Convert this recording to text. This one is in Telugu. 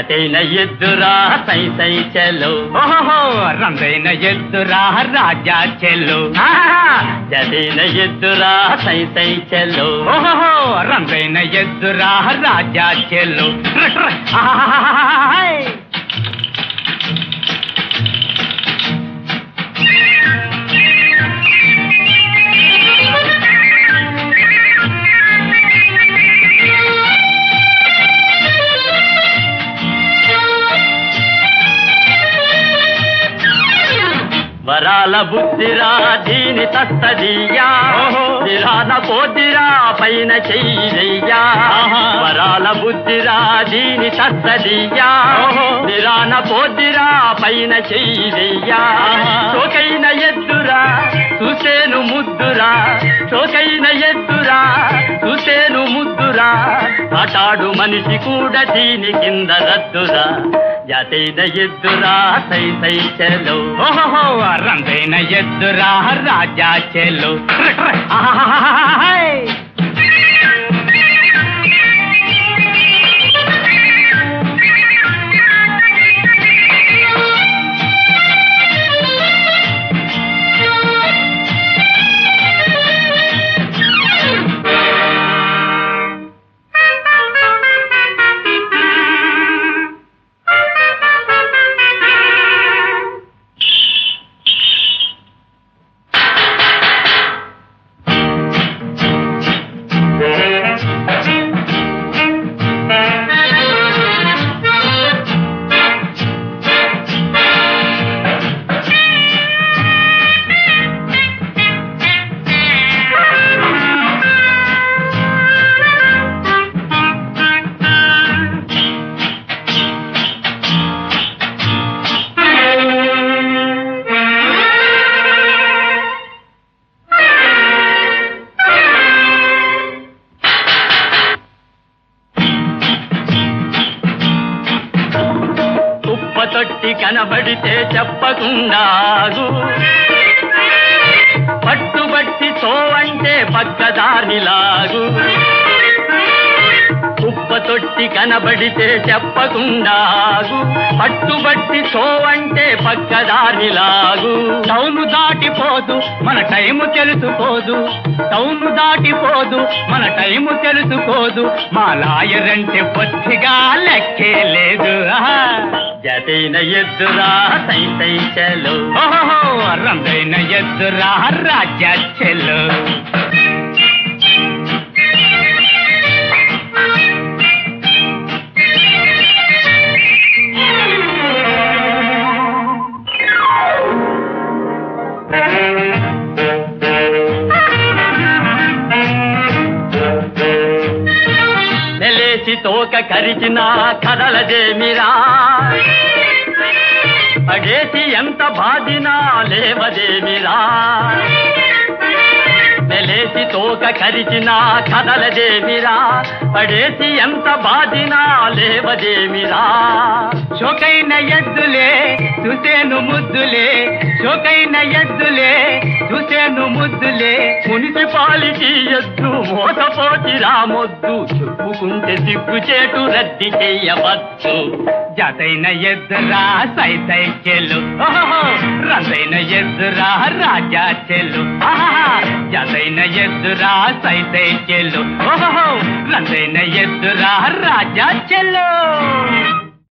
జతైన ఎద్దురా సై సై చెలో ఓహో రందైన ఎద్దురా రాజా చెల్లు జతైన ఎద్దురా సై సై చెలో ఓహో రందైన ఎద్దురా రాజా చెల్లు రక్ రక్. ఆహాహాహాహాయ్. వరాల బుద్ధిరా దీని తస్తదీయా ఓహో. దిరాన పోదిరా పైన చెయ్యయ్యా ఆహా. వరాల బుద్ధిరా దీని తస్తదీయా ఓహో. దిరాన పోదిరా పైన చెయ్యయ్యా ఆహా. చోకైన ఎద్దురా చూసేను ముద్దురా చోకైన ఎద్దురా చూసేను ముద్దురా ఆటాడు మనిషి కూడా దీని కింద రద్దురా జాతైన ఎద్దురా సై సై చెలో ఓహో రందైన ఎద్దురా రాజా చెల్లు రక్ రక్. ఆహాహాహాహాయ్. కుప్ప తొట్టి కనబడితే చెప్పకుండాగు పట్టుబట్టి అంటే పక్కదారిలాగు కుప్ప తొట్టి కనబడితే చెప్పకుండాగు పట్టుబట్టి అంటే పక్కదారిలాగు టౌను దాటిపోదు మన టైము తెలుసుకోదు టౌను దాటిపోదు మన టైము తెలుసుకోదు మా లాయర్ అంటే బొత్తిగా లెక్కే లేదు ఆహా. జతైన ఎద్దురా సై సై చలో ఓహో రందైన ఎద్దురా రాజా చెల్లు నెలేసి తోక కరిచిన కదలదేమిరా పడేసి ఎంత బాధినా లేవదేమిరా నెలేసి తోక కరిచిన కదలదేమిరా పడేసి ఎంత బాధినా లేవదేమిరా చోకైన ఎద్దులే చూసేను ముద్దులే చోకైన ఎద్దులే చూసేను ముద్దులే మున్సిపాలిటీ ఎద్దు మోసపోతి రామొద్దు చెప్పుకుంటే సిగ్గుచేటు రద్ది చెయ్యవచ్చు జతైన ఎద్దురా సై సై చెల్లు ఓహో రందైన ఎద్దురా రాజా చెల్లు ఆహా జతైన ఎద్దురా సై సై చెల్లు ఓహో రందైన ఎద్దురా రాజా చెల్లు